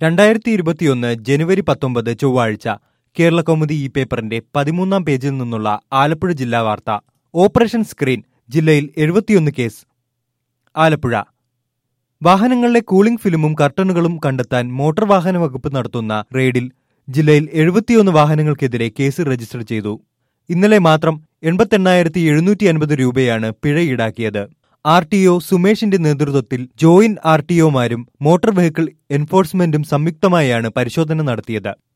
രണ്ടായിരത്തി ഇരുപത്തിയൊന്ന് ജനുവരി പത്തൊമ്പത് ചൊവ്വാഴ്ച കേരള കൗമുദി ഈ പേപ്പറിന്റെ പതിമൂന്നാം പേജിൽ നിന്നുള്ള ആലപ്പുഴ ജില്ലാ വാർത്ത ഓപ്പറേഷൻ സ്ക്രീൻ ജില്ലയിൽ എഴുപത്തിയൊന്ന് കേസ് ആലപ്പുഴ വാഹനങ്ങളിലെ കൂളിംഗ് ഫിലിമും കർട്ടനുകളും കണ്ടെത്താൻ മോട്ടോർ വാഹന വകുപ്പ് നടത്തുന്ന റെയ്ഡിൽ ജില്ലയിൽ എഴുപത്തിയൊന്ന് വാഹനങ്ങൾക്കെതിരെ കേസ് രജിസ്റ്റർ ചെയ്തു ഇന്നലെ മാത്രം എൺപത്തെണ്ണായിരത്തി എഴുന്നൂറ്റി അൻപത് രൂപയാണ് പിഴ ഈടാക്കിയത് ആർ ടി ഒ സുമേഷിന്റെ നേതൃത്വത്തിൽ ജോയിന്റ് ആർ ടി ഒമാരും മോട്ടോർ വെഹിക്കിൾ എൻഫോഴ്സ്മെന്റും സംയുക്തമായാണ് പരിശോധന നടത്തിയത്